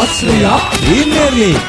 Ashraya premier league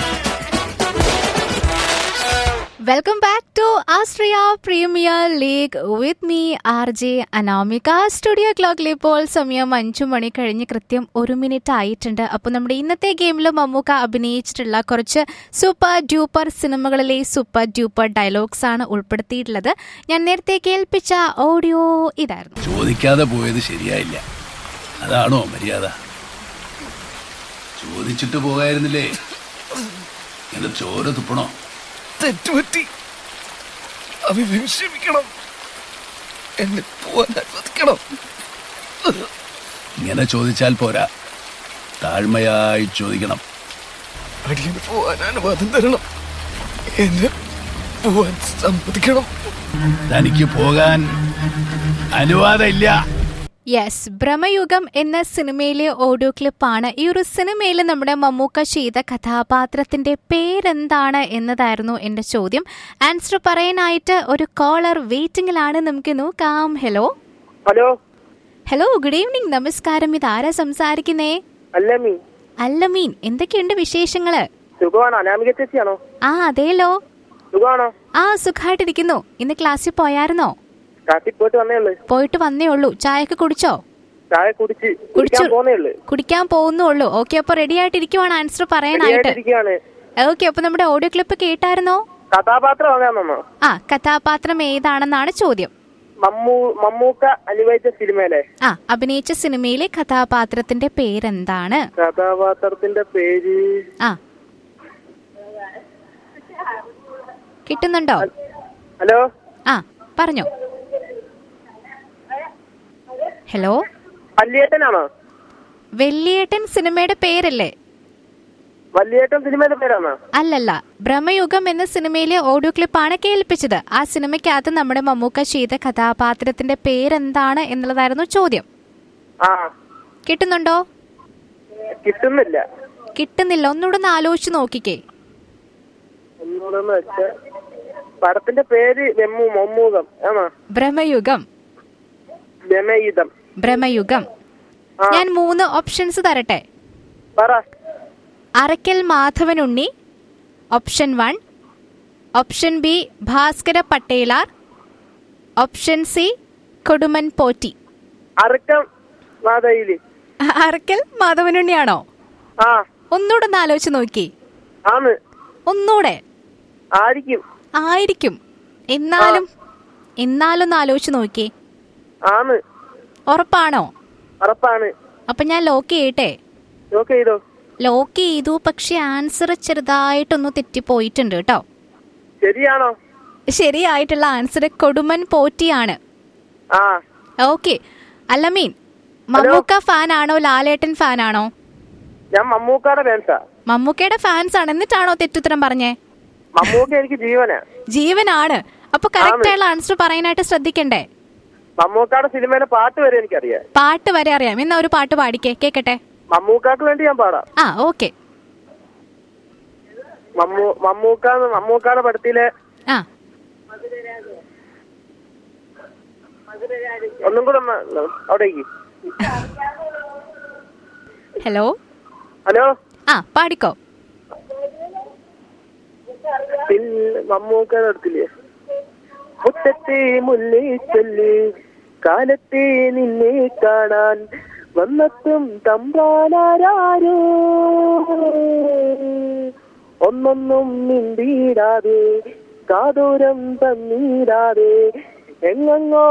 welcome back to ആസ്ട്രിയ premier league with me R J Anamika studio ക്ലോക്കിൽ ഇപ്പോൾ സമയം അഞ്ചു മണി കഴിഞ്ഞ് കൃത്യം ഒരു മിനിറ്റ് ആയിട്ടുണ്ട് അപ്പോൾ നമ്മുടെ ഇന്നത്തെ ഗെയിമിൽ മമ്മൂക്ക അഭിനയിച്ചിട്ടുള്ള കുറച്ച് സൂപ്പർ ഡ്യൂപ്പർ സിനിമകളിലെ സൂപ്പർ ഡ്യൂപ്പർ ഡയലോഗ്സ് ആണ് ഉൾപ്പെടുത്തിയിട്ടുള്ളത് ഞാൻ നേരത്തെ കേൾപ്പിച്ച ഓഡിയോ ഇതായിരുന്നു ചോദിക്കാതെ പോയത് ശരിയായില്ല അതാണോ മര്യാദ ചോദിച്ചിട്ട് പോകായിരുന്നില്ലേ ഇങ്ങനെ ചോര തുപ്പണോ തെറ്റുപറ്റി അഭിമേ ക്ഷമിക്കണം എന്നെ പോവാൻ അനുവദിക്കണം ഇങ്ങനെ ചോദിച്ചാൽ പോരാ താഴ്മയായി ചോദിക്കണം അടിയന് പോവാൻ അനുവാദം തരണം എന്നെ പോവാൻ സമ്മതിക്കണം തനിക്ക് പോകാൻ അനുവാദമില്ല യെസ് ഭ്രമയുഗം എന്ന സിനിമയിലെ ഓഡിയോ ക്ലിപ്പാണ് ഈ ഒരു സിനിമയിൽ നമ്മുടെ മമ്മൂക്ക ചെയ്ത കഥാപാത്രത്തിന്റെ പേരെന്താണ് എന്നതായിരുന്നു എന്റെ ചോദ്യം ആൻസർ പറയാനായിട്ട് ഒരു കോളർ വെയിറ്റിംഗിലാണ് നമുക്ക് നോക്കാം hello hello hello good evening നമസ്കാരം ഇതാരാ സംസാരിക്കുന്നേ അല്ല മീ അല്ല മീൻ എന്തൊക്കെയുണ്ട് വിശേഷങ്ങള് സുഖമാണോ അനാമിക ചേച്ചിയാണോ ആ അതേലോ സുഖമാണോ ആ സുഖമായിട്ടിരിക്കുന്നു ഇന്ന് ക്ലാസ്സിൽ പോയായിരുന്നോ കാട്ടിൽ പോയിട്ട് വന്നേ ഉള്ളു പോയിട്ട് വന്നേ ഉള്ളൂ ചായയൊക്കെ കുടിച്ചോ ചായ കുടിച്ച് കുടിക്കാൻ പോന്നേ ഉള്ളു കുടിക്കാൻ പോകുന്നുള്ളൂ ഓക്കെ അപ്പൊ റെഡി ആയിട്ടിരിക്കുവാണ് ആൻസർ പറയാനായിട്ട് റെഡിയായിട്ടിരിക്കുകയാണ് ഓക്കെ അപ്പൊ നമ്മുടെ ഓഡിയോ ക്ലിപ്പ് കേട്ടായിരുന്നോ കഥാപാത്രം വാങ്ങാമെന്നോ ആ കഥാപാത്രം ഏതാണെന്നാണ് ചോദ്യം മമ്മൂ മമ്മൂക്ക അനുവദിച്ച സിനിമയിലെ ആ അഭിനയിച്ച സിനിമയിലെ കഥാപാത്രത്തിന്റെ പേരെന്താണ് കഥാപാത്രത്തിന്റെ പേര് ആ കിട്ടുന്നുണ്ടോ ഹലോ ആ പറഞ്ഞോ ഹലോ വല്യേട്ടനാണോ വെള്ളിയേട്ടൻ സിനിമയുടെ പേരല്ലേ വല്യേട്ടൻ സിനിമയുടെ പേരാണോ അല്ലല്ല ഭ്രമയുഗം എന്ന സിനിമയിലെ ഓഡിയോ ക്ലിപ്പാണ് കേൾപ്പിച്ചത് ആ സിനിമയ്ക്കകത്ത് നമ്മുടെ മമ്മൂക്ക ചെയ്ത കഥാപാത്രത്തിന്റെ പേരെന്താണ് എന്നുള്ളതായിരുന്നു ചോദ്യം ആ കിട്ടുന്നുണ്ടോ കിട്ടുന്നില്ല കിട്ടുന്നില്ല ഒന്നുകൂടെ ഒന്ന് ആലോചിച്ച് നോക്കിക്കേ ഒന്നുകൂടെന്ന് വെച്ചാ പടത്തിന്റെ പേര് വെമ്മു മമ്മൂകം ആണോ ഭ്രമയുഗം രമയിതം ഭ്രമയുഗം ആ. ഞാൻ മൂന്ന് ഓപ്ഷൻസ് തരട്ടെ പറ Arakkal Madhavanunni option one option B Bhaskara Pattelar option C Kodumon Potti അറക്കം മാതയില് അറക്കൽ മാധവനുണ്ണിയാണോ ആ ഒന്നുകൂടെ ഒന്ന് ആലോചിച്ച് നോക്കി ആന്ന് ഒന്നുകൂടെ ആയിരിക്കും ആയിരിക്കും എന്നാലും എന്നാലും ഒന്ന് ആലോചിച്ച് നോക്കി ആന്ന് ഉറപ്പാണോ ഉറപ്പാണ് അപ്പൊ ഞാൻ ലോക്ക് ചെയ്യട്ടെ നോക്ക് ചെയ്തോ ലോക്ക് ചെയ്തു പക്ഷെ ആൻസർ ചെറുതായിട്ടൊന്ന് തെറ്റിപ്പോയിട്ടുണ്ട് കേട്ടോ ശരിയാണോ ശരിയായിട്ടുള്ള ആൻസർ കൊടുമൻ പോറ്റിയാണ് ആ ഓക്കെ അല്ല മീൻ മമ്മൂക്ക ഫാൻ ആണോ ലാലേട്ടൻ ഫാൻ ആണോ ഞാൻ മമ്മൂക്കാടെ ഫാൻസാ മമ്മൂക്കയുടെ ഫാൻസ് ആണ് എന്നിട്ടാണോ തെറ്റുത്തരം പറഞ്ഞേ മമ്മൂക്ക എനിക്ക് ജീവനാ ജീവനാണ് അപ്പൊ കറക്റ്റ് ആയിട്ടുള്ള ആൻസർ പറയാനായിട്ട് ശ്രദ്ധിക്കണ്ടേ മമ്മൂക്കാടെ സിനിമയിലെ പാട്ട് വരെ എനിക്കറിയാം പാട്ട് വരെ അറിയാം എന്നാ ഒരു പാട്ട് പാടിക്കേ കേക്കട്ടെ മമ്മൂക്കാക്ക് വേണ്ടി ഞാൻ പാടാം ആ ഓക്കെ മമ്മൂ മമ്മൂക്ക മമ്മൂക്കാടെ പടത്തിലെ ആ ഒന്നും കൂടെ ഒന്ന് അവിടേക്ക് ഹലോ ഹലോ ആ പാടിക്കോ പിന്നെ മമ്മൂക്കാടെ അടുത്തില്ലേ മുറ്റത്തെ മുല്ലേ ചൊല്ലി കാലത്തെ നിന്നെ കാണാൻ വന്നെത്തും തമ്പ്രാനാരോ ഒന്നൊന്നും മിണ്ടിയിടാതെ കാതോരം തന്നീടാതെ എങ്ങോ